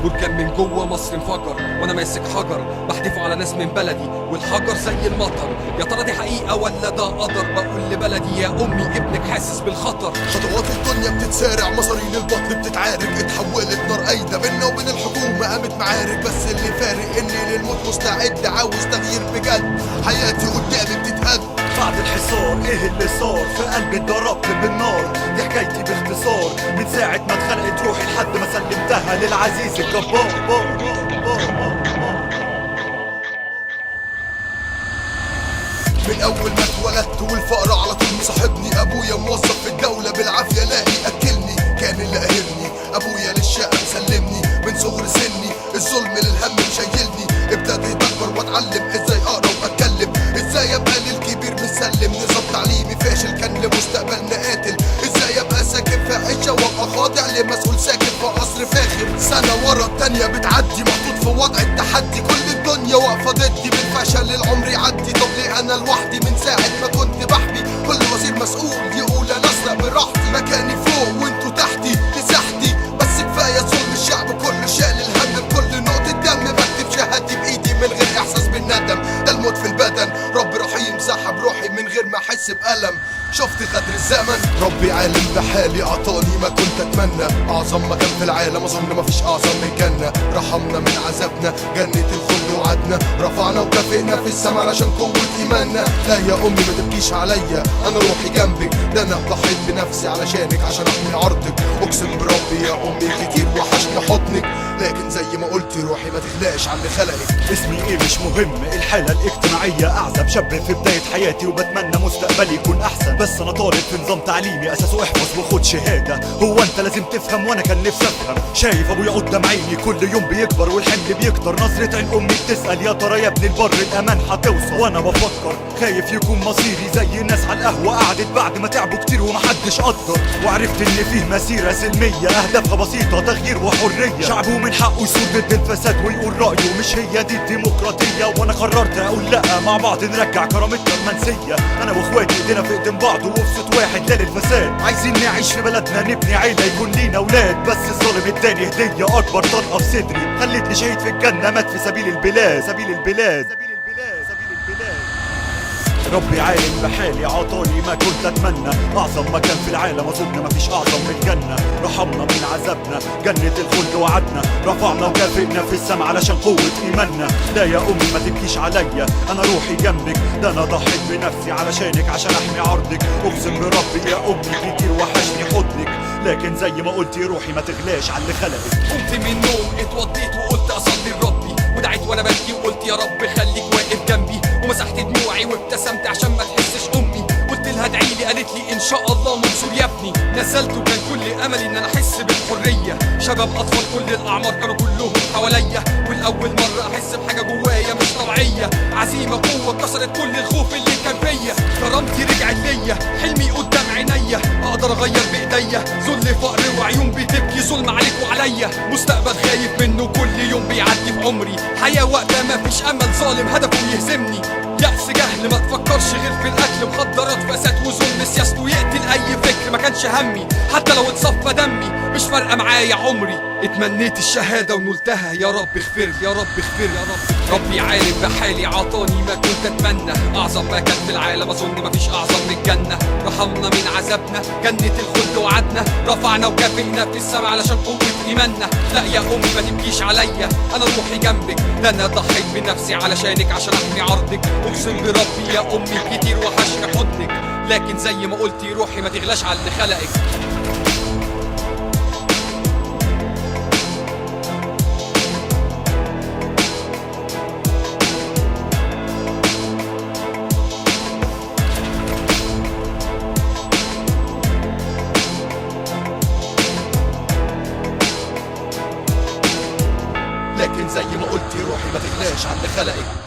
بركان من جوه مصر انفجر وانا ماسك حجر بحدفه على ناس من بلدي والحجر زي المطر يا ترى دي حقيقه ولا ده قدر بقول لبلدي يا امي ابنك حاسس بالخطر خطوات الدنيا بتتسارع مصارين البطن بتتعارك اتحولت نار قايدة بينا وبين الحكومة قامت معارك بس اللي فارق اني للموت مستعد عاوز تغيير بجد حياتي قدامي بتتهد بعد الحصار ايه اللي صار في قلبي اتضربت بالنار دي حكايتي باختصار من ساعة ما اتخلقت روحي لحد ما سلمتها للعزيز الجبار بار بار بار بار. من اول ما اتولدت والفقر على طول مصاحبني ابويا موظف في الدولة بالعافية لا ياكلني كان اللي قاهرني ابويا للشقة مسلمني من صغر سني الظلم للهم مشيلني ابتديت اكبر واتعلم ازاي اقرا واتكلم ازاي ابقى للكبير مسلم نظام تعليمي فاشل كان لمستقبلنا قاتل ازاي ابقى ساكن في عيشه وابقى خاضع لمسؤول ساكن في قصر فاخر سنه ورا التانيه بتعدي محطوط في وضع التحدي كل الدنيا واقفه ضدي بالفشل العمر يعدي طب ليه انا لوحدي من ساعه ما كنت بحبي كل وزير مسؤول يقول انا اسرق براحتي مكاني فوق وانتوا تحتي مساحتي بس كفايه ظلم الشعب كله شال الهم بكل نقطه دم بكتب شهادتي بايدي من غير احساس بالندم ده الموت في البدن رب رحيم سحب روحي من غير ما احس بالم شفت قدر الزمن ربي عالم بحالي اعطاني ما كنت اتمنى اعظم مكان في العالم اظن ما فيش اعظم من جنه رحمنا من عذابنا جنه الخلد وعدنا رفعنا وكافئنا في السما علشان قوه ايماننا لا يا امي ما تبكيش عليا انا روحي جنبك ده انا ضحيت بنفسي علشانك عشان احمي عرضك اقسم بربي يا امي كتير وحشني حضنك لكن زي ما قلت روحي ما تغلاش عن اللي خلقك اسمي ايه مش مهم الحالة الاجتماعية اعزب شاب في بداية حياتي وبتمنى مستقبلي يكون احسن بس انا طالب في نظام تعليمي اساسه احفظ وخد شهادة هو انت لازم تفهم وانا كان نفسي افهم شايف ابويا قدام عيني كل يوم بيكبر والحمل بيكتر نظرة عين امي بتسأل يا ترى يا ابن البر الامان هتوصل وانا بفكر خايف يكون مصيري زي الناس على القهوة قعدت بعد ما تعبوا كتير ومحدش قدر وعرفت ان فيه مسيرة سلمية اهدافها بسيطة تغيير وحرية شعبه من حقه يثور ضد الفساد ويقول رأيه مش هي دي الديمقراطية وانا قررت اقول لا مع بعض نرجع كرامتنا المنسية انا واخواتي ايدينا في ايدين بعض وفي صوت واحد لا للفساد عايزين نعيش في بلدنا نبني عيلة يكون لينا اولاد بس الظالم اداني هدية اكبر طلقة في صدري خلتني شهيد في الجنة مات في سبيل البلاد سبيل البلاد سبيل البلاد سبيل البلاد ربي عالم بحالي عطاني ما كنت اتمنى اعظم مكان في العالم اظن مفيش اعظم من الجنه رحمنا من عذابنا جنه الخلد وعدنا رفعنا وكافئنا في السما علشان قوه ايماننا لا يا امي ما تبكيش عليا انا روحي جنبك ده انا ضحيت بنفسي علشانك عشان احمي عرضك اقسم بربي يا امي كتير وحشني حضنك لكن زي ما قلتي روحي ما تغلاش على اللي خلقك قمت من النوم اتوضيت وقلت اصلي لربي ودعيت وانا ببكي وقلت يا رب خليك واقف جنبي ومسحت دموعي وابتسمت عشان ما تحسش امي قلت لها ادعي لي قالت لي ان شاء الله منصور يا ابني نزلت وكان كل املي ان انا احس بالحريه شباب اطفال كل الاعمار كانوا كلهم حواليا والاول مره احس بحاجه جوايا مش طبيعيه عزيمه قوه كسرت كل الخوف اللي كان فيا كرامتي رجعت ليا حلمي قدام عينيا اقدر اغير بايديا ذل فقر وعيون بتبكي ظلم عليك وعليا مستقبل خايف منه كل يوم بيعدي في عمري حياه وقتها ما فيش امل ظالم هدفه يهزمني يأس جهل ما تفكرش غير في الاكل مخدرات فساد وظلم سياسته يقتل اي فكر ما كانش همي حتى لو اتصفى دمي مش فارقه معايا عمري اتمنيت الشهاده ونلتها يا رب اغفر يا رب اغفر يا رب ربي عالم بحالي عطاني ما كنت اتمنى اعظم مكان في العالم اظن ما فيش اعظم من الجنه رحمنا من عذابنا جنه الخلد وعدنا رفعنا وكافئنا في السما علشان قوه ايماننا لا يا امي ما تبكيش عليا انا روحي جنبك ده انا ضحيت بنفسي علشانك عشان احمي عرضك اقسم بربي يا امي كتير وحشني حضنك لكن زي ما قلتي روحي ما تغلاش على اللي خلقك لكن زي ما قلتي روحي ما تغلاش على اللي خلقك